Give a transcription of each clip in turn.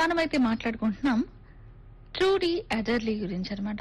మనమైతే మాట్లాడుకుంటున్నాం ట్రూడీ అడర్లీ గురించి అనమాట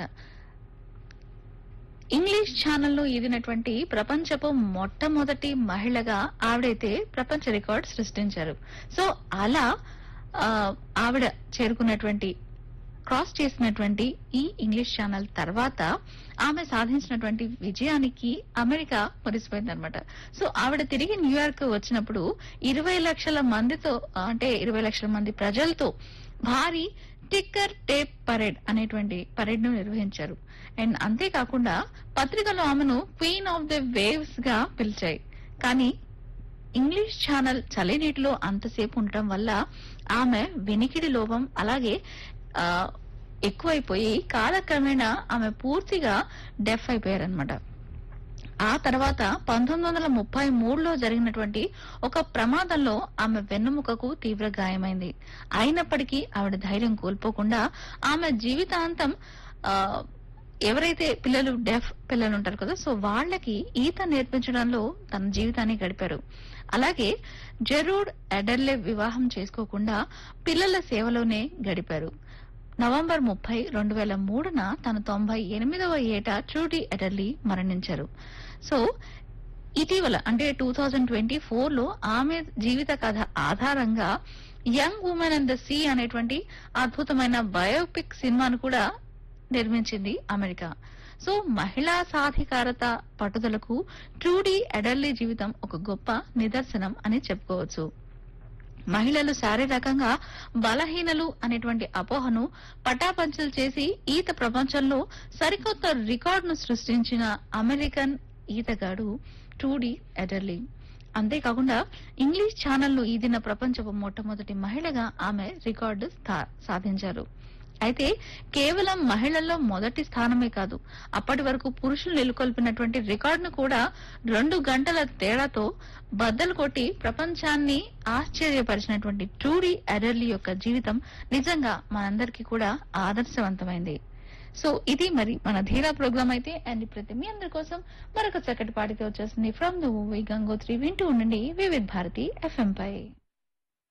ఇంగ్లీష్ ఛానల్లో ఈదినటువంటి ప్రపంచపు మొట్టమొదటి మహిళగా ఆవిడైతే ప్రపంచ రికార్డ్ సృష్టించారు సో అలా ఆ, ఆవిడ చేరుకున్నటువంటి క్రాస్ చేసినటువంటి ఈ ఇంగ్లీష్ ఛానల్ తర్వాత ఆమె సాధించినటువంటి విజయానికి అమెరికా మురిసిపోయిందనమాట సో ఆవిడ తిరిగి న్యూయార్క్ వచ్చినప్పుడు ఇరవై లక్షల మందితో అంటే ఇరవై లక్షల మంది ప్రజలతో భారీ టిక్కర్ టేప్ పరేడ్ అనేటువంటి పరేడ్ ను నిర్వహించారు అండ్ అంతేకాకుండా పత్రికలు ఆమెను క్వీన్ ఆఫ్ ద వేవ్స్ గా పిలిచాయి కానీ ఇంగ్లీష్ ఛానల్ చలినీటిలో అంతసేపు ఉండటం వల్ల ఆమె వినికిడి లోపం అలాగే ఆ, ఎక్కువైపోయి కాలక్రమేణా ఆమె పూర్తిగా డెఫ్ అయిపోయారనమాట ఆ తర్వాత పంతొమ్మిది వందల ముప్పై మూడులో జరిగినటువంటి ఒక ప్రమాదంలో ఆమె వెన్నుముకకు తీవ్ర గాయమైంది అయినప్పటికీ ఆవిడ ధైర్యం కోల్పోకుండా ఆమె జీవితాంతం ఆ, ఎవరైతే పిల్లలు డెఫ్ పిల్లలు ఉంటారు కదా సో వాళ్ళకి ఈత నేర్పించడంలో తన జీవితాన్ని గడిపారు అలాగే జెరూడ్ ఎడర్లే వివాహం చేసుకోకుండా పిల్లల సేవలోనే గడిపారు నవంబర్ ముప్పై రెండు వేల మూడున తన తొంభై ఎనిమిదవ ఏట ట్రూడీ ఎడర్లీ మరణించారు సో ఇటీవల అంటే టూ థౌజండ్ ట్వంటీ ఫోర్ లో ఆమె జీవిత కథ ఆధారంగా young woman and the sea అనేటువంటి అద్భుతమైన బయోపిక్ సినిమాను కూడా నిర్మించింది అమెరికా సో మహిళా సాధికారత పట్టుదలకు ట్రూడీ ఎడర్లీ జీవితం ఒక గొప్ప నిదర్శనం అని చెప్పుకోవచ్చు మహిళలు శారీరకంగా బలహీనలు అనేటువంటి అపోహను పటాపంచలు చేసి ఈత ప్రపంచంలో సరికొత్త రికార్డును సృష్టించిన అమెరికన్ ఈతగాడు ట్రూడీ ఎడర్లీ అంతేకాకుండా ఇంగ్లీష్ ఛానల్ను ఈదిన ప్రపంచపు మొట్టమొదటి మహిళగా ఆమె రికార్డు స్థా- సాధించారు అయితే కేవలం మహిళల్లో మొదటి స్థానమే కాదు అప్పటి వరకు పురుషులు నెలకొల్పినటువంటి రికార్డును కూడా రెండు గంటల తేడాతో బద్దలు కొట్టి ప్రపంచాన్ని ఆశ్చర్యపరిచినటువంటి ట్రూడీ ఎడర్లీ యొక్క జీవితం నిజంగా మనందరికీ కూడా ఆదర్శవంతమైంది సో ఇది మరి మన ధీరా ప్రోగ్రామ్ అయితే అండ్ ప్రతి మీ అందరి కోసం మరొక చక్కటి పాటితో వచ్చేసింది ఫ్రమ్ ద మూవీ గంగోత్రి వింటూ ఉండండి వివిధ్ భారతి ఎఫ్ఎం పై